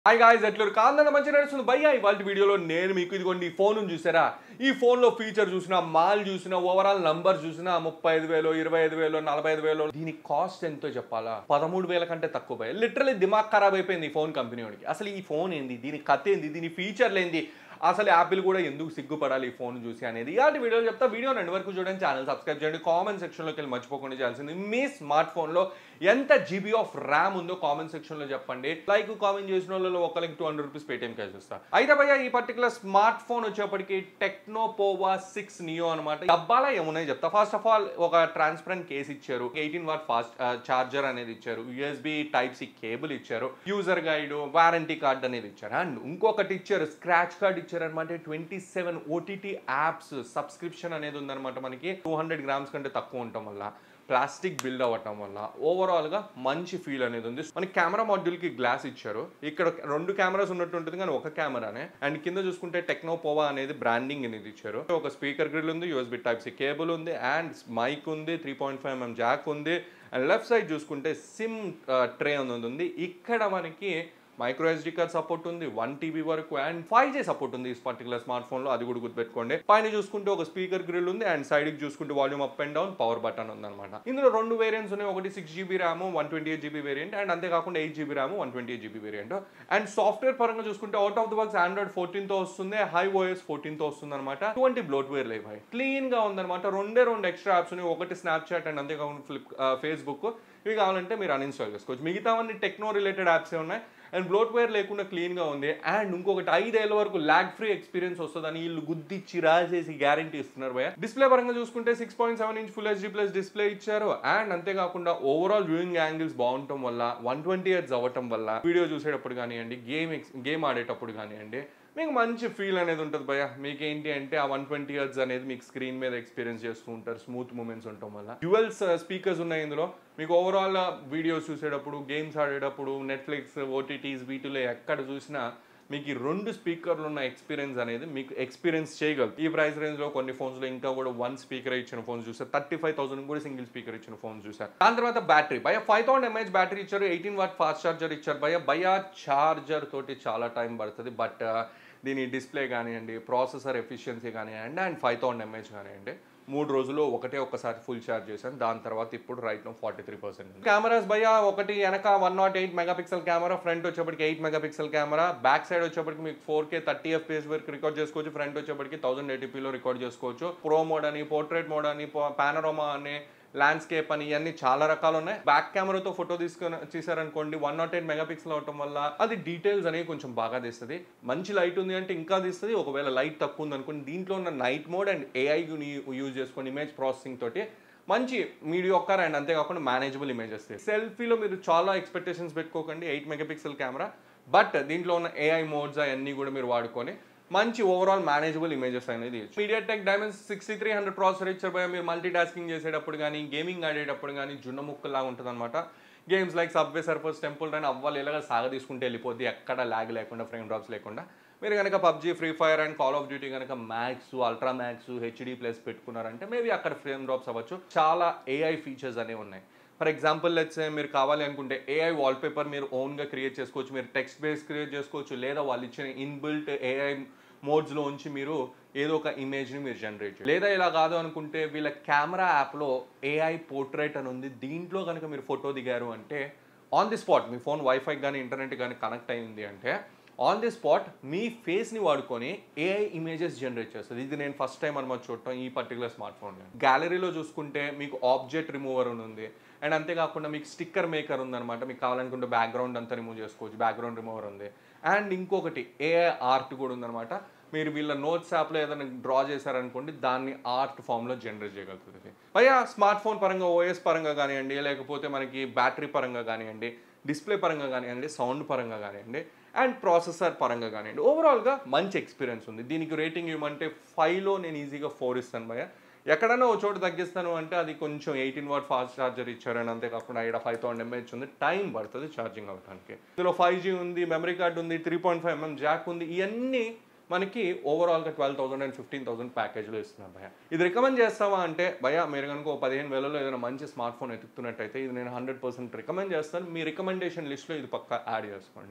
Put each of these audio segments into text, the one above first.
hi guys ఎట్లూరు కాందన్న మంచి నడుస్తుంది భయ్యా ఇవాళ వీడియోలో నేను మీకు ఇదిగోండి ఈ ఫోన్ చూసారా ఈ ఫోన్లో ఫీచర్ చూసినా మాల్ చూసినా ఓవరాల్ నంబర్ చూసినా ముప్పై ఐదు వేలు ఇరవై ఐదు వేలు నలభై ఐదు వేలు దీని కాస్ట్ ఎంతో చెప్పాలా పదమూడు వేల కంటే తక్కువ భయ లిటరలీ దిమాగ్ ఖరాబ్ అయిపోయింది ఈ ఫోన్ కంపెనీ వాడికి అసలు ఈ ఫోన్ ఏంది దీని కథ ఏంది దీని ఫీచర్లు ఏంది అసలు యాపిల్ కూడా ఎందుకు సిగ్గుపడాలి ఈ ఫోన్ చూసి అనేది ఇలాంటి వీడియోలు చెప్తా వీడియో రెండు వరకు చూడండి ఛానల్ సబ్స్క్రైబ్ చేయండి కామెంట్ సెక్షన్లోకి వెళ్ళి మర్చిపోకుండా చేయాల్సింది మీ స్మార్ట్ ఫోన్లో ఎంత జీబీ ఆఫ్ ర్యామ్ ఉందో కామెంట్ సెక్షన్లో చెప్పండి లైక్ కామెంట్ చేసిన వాళ్ళలో ఒకరికి two hundred rupees Paytm cash ఇస్తా అయితే భయ్య ఈ పర్టికులర్ స్మార్ట్ ఫోన్ వచ్చేప్పటికి టెక్నోపోవా సిక్స్ నియో అనమాట డబ్బాలా ఏమున్నాయి చెప్తా ఫస్ట్ ఆఫ్ ఆల్ ఒక ట్రాన్స్పరెంట్ కేస్ ఇచ్చారు ఎయిటీన్ వాట్ ఫాస్ట్ చార్జర్ అనేది ఇచ్చారు యూఎస్బి టైప్ సి కేబుల్ ఇచ్చారు యూజర్ గైడ్ వారంటీ కార్డ్ అనేది ఇచ్చారు అండ్ ఇంకొకటి ఇచ్చారు స్క్రాచ్ కార్డ్ ఇచ్చారు అనమాట twenty seven OTT apps subscription అనేది ఉందన్నమాట మనకి టూ హండ్రెడ్ గ్రామ్స్ కంటే తక్కువ ఉండటం వల్ల ప్లాస్టిక్ బిల్డ్ అవ్వటం వల్ల ఓవరాల్ గా మంచి ఫీల్ అనేది ఉంది మనకి కెమెరా మాడ్యూల్ కి గ్లాస్ ఇచ్చారు ఇక్కడ రెండు కెమెరాస్ ఉన్నట్టు ఉంటుంది కానీ ఒక కెమెరానే అండ్ కింద చూసుకుంటే టెక్నోపోవా అనేది బ్రాండింగ్ అనేది ఇచ్చారు ఒక స్పీకర్ గ్రిల్ ఉంది యూఎస్బి టైప్ సి కేబుల్ ఉంది అండ్ మైక్ ఉంది three point five MM jack ఉంది అండ్ లెఫ్ట్ సైడ్ చూసుకుంటే సిమ్ ట్రే అనేది ఉంది ఇక్కడ మనకి మైక్రో ఎస్డి కార్డ్ సపోర్ట్ ఉంది వన్ టీబీ వరకు అండ్ ఫైవ్ జీ సపోర్ట్ ఉంది ఈ పర్టికులర్ స్మార్ట్ ఫోన్ లో అది కూడా గుర్తుపెట్టుకోండి పైన చూసుకుంటే ఒక స్పీకర్ గ్రిల్ ఉంది అండ్ సైడ్ కి చూసుకుంటే volume up and down power button ఉంది అనమాట ఇందులో రెండు వేరియంట్స్ ఉన్నాయి ఒకటి six GB RAM one twenty eight GB variant and అంతేకాకుండా eight GB RAM one twenty eight GB variant and software పరంగా చూసుకుంటే out of the box Android fourteen తో వస్తుంది హై ఓఎస్ ఫోర్టీన్ తో వస్తుంది అనమాట ఎటువంటి బ్లోట్వేర్ లేవు భాయ్ క్లీన్ గా ఉందన్నమాట రెండే రెండు ఎక్స్ట్రా యాప్స్ ఉన్నాయి ఒకటి స్నాప్చాట్ అండ్ అంతేకాకుండా ఫ్లిప్ ఫేస్బుక్ ఇవి కావాలంటే మీరు అన్ఇన్స్టాల్ చేసుకోవచ్చు మిగతావన్నీ టెక్నో రిలేటెడ్ యాప్స్ ఉన్నాయి అండ్ బ్లోట్వేర్ లేకుండా క్లీన్గా ఉంది అండ్ ఇంకొకటి ఐదేళ్ల వరకు ల్యాగ్ ఫ్రీ ఎక్స్పీరియన్స్ వస్తుందని వీళ్ళు గుద్దిచ్చి రాసేసి గ్యారంటీ ఇస్తున్నారు భయ డిస్ప్లే పరంగా చూసుకుంటే six point seven inch full HD plus display ఇచ్చారు అండ్ అంతేకాకుండా ఓవరాల్ వ్యూయింగ్ యాంగిల్స్ బాగుండటం వల్ల వన్ ట్వంటీ ఇయర్స్ అవ్వటం వల్ల వీడియో చూసేటప్పుడు కానివ్వండి గేమ్ గేమ్ ఆడేటప్పుడు కానివ్వండి మీకు మంచి ఫీల్ అనేది ఉంటుంది భయ మీకు ఏంటి అంటే ఆ వన్ ట్వంటీ ఇయర్స్ అనేది మీకు స్క్రీన్ మీద ఎక్స్పీరియన్స్ చేస్తూ ఉంటారు స్మూత్ మూమెంట్స్ ఉండటం వల్ల డ్యువల్స్ స్పీకర్స్ ఉన్నాయి ఇందులో మీకు ఓవరాల్ వీడియోస్ చూసేటప్పుడు గేమ్స్ ఆడేటప్పుడు నెట్ఫ్లిక్స్ ఓటీటీస్ వీటిలో ఎక్కడ చూసినా మీకు ఈ రెండు స్పీకర్లు ఉన్న ఎక్స్పీరియన్స్ అనేది మీకు ఎక్స్పీరియన్స్ చేయగలరు ఈ ప్రైస్ రేంజ్లో కొన్ని ఫోన్స్లో ఇంకా కూడా వన్ స్పీకర్ ఇచ్చిన ఫోన్స్ చూసారు థర్టీ ఫైవ్ థౌసండ్ కూడా సింగిల్ స్పీకర్ ఇచ్చిన ఫోన్స్ చూసారు దాని తర్వాత బ్యాటరీ భయ ఫైవ్ థౌసండ్ ఎంఏహెచ్ బ్యాటరీ ఇచ్చారు ఎయిటీన్ వాట్ ఫాస్ట్ చార్జర్ ఇచ్చారు భయ భయ చార్జర్ తోటి చాలా టైం పడుతుంది బట్ దీని డిస్ప్లే కానివ్వండి ప్రాసెసర్ ఎఫిషియన్సీ కానివ్వండి అండ్ ఫైవ్ థౌసండ్ ఎంఏహెచ్ కానివ్వండి మూడు రోజులు ఒకటే ఒక్కసారి ఫుల్ ఛార్జ్ చేశాను దాని తర్వాత ఇప్పుడు right now forty three percent cameras భయ ఒకటి వెనక one nought eight megapixel camera front వచ్చేప్పటికి eight megapixel camera back side వచ్చేప్పటికి మీకు ఫోర్ కే థర్టీ ఎఫ్పిఎస్ వరకు రికార్డ్ చేసుకోవచ్చు ఫ్రంట్ వచ్చేప్పటికి థౌసండ్ ఎయిటీపీలో రికార్డ్ చేసుకోవచ్చు ప్రో మోడ్ అని పోర్ట్రేట్ మోడ్ అని పానరోమా అని ల్యాండ్స్కేప్ అని ఇవన్నీ చాలా రకాలు ఉన్నాయి బ్యాక్ కెమెరాతో ఫోటో తీసుకొని తీసారనుకోండి వన్ నాట్ ఎయిట్ మెగాపిక్సెల్ అవటం వల్ల అది డీటెయిల్స్ అనేవి కొంచెం బాగా తీస్తుంది మంచి లైట్ ఉంది అంటే ఇంకా తీస్తుంది ఒకవేళ లైట్ తక్కువ ఉంది అనుకోండి దీంట్లో ఉన్న night mode and AI use చేసుకొని ఇమేజ్ ప్రాసెసింగ్ తోటి మంచి మీడియోకర్ అండ్ అంతేకాకుండా మేనేజబుల్ ఇమేజెస్ సెల్ఫీలో మీరు చాలా ఎక్స్పెక్టేషన్స్ పెట్టుకోకండి ఎయిట్ మెగాపిక్సెల్ కెమెరా బట్ దీంట్లో ఉన్న ఏఐ మోడ్స్ అవన్నీ కూడా మీరు వాడుకొని మంచి ఓవరాల్ మేనేజబుల్ ఇమేజెస్ అనేది MediaTek Dimensity sixty three hundred processor ఇచ్చారు భయ మీరు మల్టీ టాస్కింగ్ చేసేటప్పుడు కానీ గేమింగ్ ఆడేటప్పుడు కానీ జున్న ముక్కలాగా ఉంటుంది అనమాట games like Subway Surfers Temple Run అవ్వాలి ఇలాగా సాగ తీసుకుంటే వెళ్ళిపోద్ది ఎక్కడ ల్యాగ్ లేకుండా ఫ్రేమ్ డ్రాప్స్ లేకుండా మీరు కనుక PUBG Free Fire and Call of Duty కనుక max ultra max HD plus పెట్టుకున్నారంటే మేబీ అక్కడ ఫ్రేమ్ డ్రాప్స్ అవ్వచ్చు చాలా ఏఐ ఫీచర్స్ అనేవి ఉన్నాయి ఫర్ ఎగ్జాంపుల్ లెట్స్ మీరు కావాలి అనుకుంటే ఏఐ వాల్పేపర్ మీరు ఓన్గా క్రియేట్ చేసుకోవచ్చు మీరు టెక్స్ట్ బేస్ క్రియేట్ చేసుకోవచ్చు లేదా వాళ్ళు ఇచ్చిన ఇన్బిల్ట్ ఏఐ మోడ్స్లో ఉంచి మీరు ఏదో ఒక ఇమేజ్ని మీరు జనరేట్ చేయాలి లేదా ఇలా కాదు అనుకుంటే వీళ్ళ కెమెరా యాప్లో ఏఐ పోర్ట్రేట్ అని ఉంది దీంట్లో కనుక మీరు ఫోటో దిగారు అంటే ఆన్ ది స్పాట్ మీ ఫోన్ వైఫై కానీ ఇంటర్నెట్ కానీ కనెక్ట్ అయింది అంటే ఆన్ ది స్పాట్ మీ ఫేస్ని వాడుకొని ఏఐ ఇమేజెస్ జనరేట్ చేస్తుంది ఇది నేను ఫస్ట్ టైం అనమాట చూడటం ఈ పర్టికులర్ స్మార్ట్ ఫోన్ గ్యాలరీలో చూసుకుంటే మీకు ఆబ్జెక్ట్ రిమూవర్ అని ఉంది అండ్ అంతేకాకుండా మీకు స్టిక్కర్ మేకర్ ఉందన్నమాట మీకు కావాలనుకుంటే బ్యాక్గ్రౌండ్ అంతా రిమూవ్ చేసుకోవచ్చు బ్యాక్గ్రౌండ్ రిమూవర్ ఉంది అండ్ ఇంకొకటి ఏఐ ఆర్ట్ కూడా ఉందన్నమాట మీరు వీళ్ళ నోట్స్ యాప్లో ఏదైనా డ్రా చేశారనుకోండి దాన్ని ఆర్ట్ ఫామ్లో జనరేట్ చేయగలుగుతుంది పైగా స్మార్ట్ ఫోన్ పరంగా ఓఎస్ పరంగా కానివ్వండి లేకపోతే మనకి బ్యాటరీ పరంగా కానివ్వండి డిస్ప్లే పరంగా కానివ్వండి సౌండ్ పరంగా కానివ్వండి అండ్ ప్రాసెసర్ పరంగా కానివ్వండి ఓవరాల్గా మంచి ఎక్స్పీరియన్స్ ఉంది దీనికి రేటింగ్ ఇవ్వమంటే ఫైవ్లో నేను ఈజీగా ఫోర్ ఇస్తాను భయ ఎక్కడైనా ఒక చోట తగ్గిస్తాను అంటే అది కొంచెం ఎయిటీన్ వాట్ ఫాస్ట్ ఛార్జర్ ఇచ్చారని అంతేకాకుండా ఇక్కడ ఫైవ్ థౌసండ్ ఎంఏహెచ్ ఉంది టైం పడుతుంది ఛార్జింగ్ అవ్వడానికి ఇందులో ఫైవ్ జీ ఉంది మెమరీ కార్డ్ ఉంది three point five MM jack ఉంది ఇవన్నీ మనకి ఓవరాల్గా twelve thousand and fifteen thousand ప్యాకేజ్లో ఇస్తున్నారు భయ ఇది రికమెండ్ చేస్తావా అంటే భయ మీరు కనుక ఓ పదిహేను వేలలో ఏదైనా మంచి స్మార్ట్ ఫోన్ ఎత్తుకున్నట్టయితే ఇది నేను హండ్రెడ్ పర్సెంట్ రికమెండ్ చేస్తాను మీ రికమెండేషన్ లిస్ట్లో ఇది పక్కా యాడ్ చేసుకోండి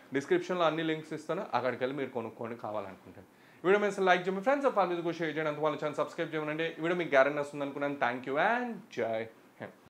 డిస్క్రిప్షన్లో అన్ని లింక్స్ ఇస్తాను అక్కడికి వెళ్ళి మీరు కొనుక్కోండి కావాలనుకుంటే ఈ వీడియో మీద లైక్ చేయండి ఫ్రెండ్స్ ఫ్యామిలీకి షేర్ చేయండి అంత వాళ్ళ ఛానల్ సబ్స్క్రైబ్ చేయండి ఈ వీడియో మీకు గ్యారెంటీ వస్తుంది అనుకున్నాను థ్యాంక్ యూ అండ్ జై హింద్